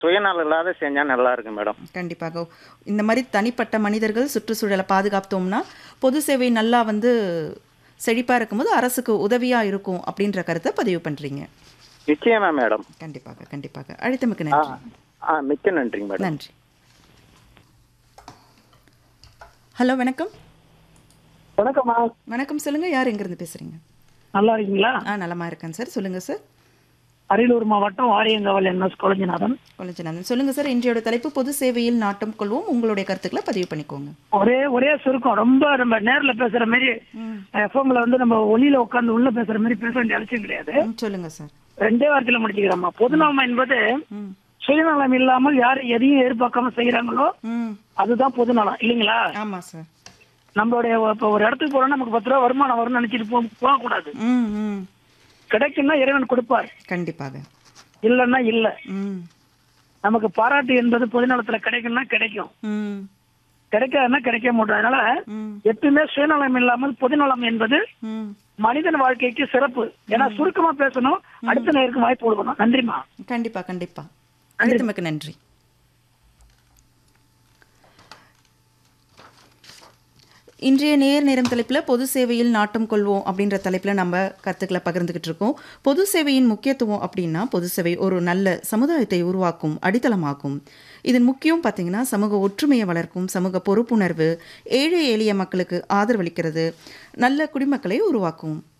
சுயநலம் இல்லாத செஞ்சா நல்லா இருக்கும் மேடம் கண்டிப்பாக இந்த மாதிரி தனிப்பட்ட மனிதர்கள் சுற்றுச்சூழலை பாதுகாத்தோம்னா பொது சேவை நல்லா வந்து செழிப்பாக இருக்கும்போது அரசுக்கு உதவியாக இருக்கும் அப்படின்ற கருத்தை பதிவு பண்ணுறீங்க நிச்சயமா மேடம் கண்டிப்பாக கண்டிப்பாக அழைத்தமைக்கு ஆ நன்றி ஆ மிக்க நன்றிங்க மேடம் நன்றி ஹலோ வணக்கம் வணக்கம்மா வணக்கம் சொல்லுங்கள் யார் எங்கேருந்து பேசுகிறீங்க நல்லா இருக்கீங்களா ஆ நலமா இருக்கேன் சார் சொல்லுங்கள் சார் அரியலூர் மாவட்டம் வாரியங்கவல் என்எஸ் கொளஞ்சிநாதன் கொலஞ்சநாதன் சொல்லுங்கள் சார் இன்றையோட தலைப்பு பொது சேவையில் நாட்டம் கொள்வோம் உங்களுடைய கருத்துக்களை பதிவு பண்ணிக்கோங்க ஒரே ஒரே சுருக்கம் ரொம்ப நம்ம நேர்ல பேசுற மாதிரி எஃப்எம்ல வந்து நம்ம ஒளியில உட்கார்ந்து உள்ள பேசுற மாதிரி பேச வேண்டிய அவசியம் கிடையாது ம், சொல்லுங்க சார் ரெண்டே வாரத்துல முடிச்சுக்கிறோம்மா பொதுநலம் என்பது ம் சுயநலம் இல்லாமல் யார் எதையும் எதிர்பார்க்காம செய்யறாங்களோ ம் அதுதான் பொதுநலம் இல்லைங்களா ஆமாம் சார் நம்மளுடைய இப்ப ஒரு இடத்துக்கு போறோம்னா நமக்கு பத்து ரூபா வருமானம் வரும்னு நினைச்சிட்டு போ போகக்கூடாது ம் ம் கிடைக்கும்னா இறைவன் கொடுப்பார் கண்டிப்பாக இல்லைன்னா இல்ல ம் நமக்கு பாராட்டு என்பது பொதுநலத்துல கிடைக்கும்னா கிடைக்கும் ம் கிடைக்காதுன்னா கிடைக்க மாட்டோம் அதனால ம் எப்பயுமே சுயநலம் இல்லாமல் பொதுநலம் என்பது ம் மனிதன் வாழ்க்கைக்கு சிறப்பு ஏன்னா சுருக்கமா பேசணும் அடுத்த நேருக்கு வாய்ப்பு கொடுக்கணும் நன்றிமா கண்டிப்பா கண்டிப்பா அழைத்தமைக்கு நன்றி இன்றைய நேர் நேரம் தலைப்பில் பொது சேவையில் நாட்டம் கொள்வோம் அப்படின்ற தலைப்பில் நம்ம கருத்துக்களை பகிர்ந்துக்கிட்டு இருக்கோம் பொது சேவையின் முக்கியத்துவம் அப்படின்னா பொது சேவை ஒரு நல்ல சமுதாயத்தை உருவாக்கும் அடித்தளமாக்கும் இதன் முக்கியம் பார்த்தீங்கன்னா சமூக ஒற்றுமையை வளர்க்கும் சமூக பொறுப்புணர்வு ஏழை எளிய மக்களுக்கு ஆதரவளிக்கிறது நல்ல குடிமக்களை உருவாக்கும்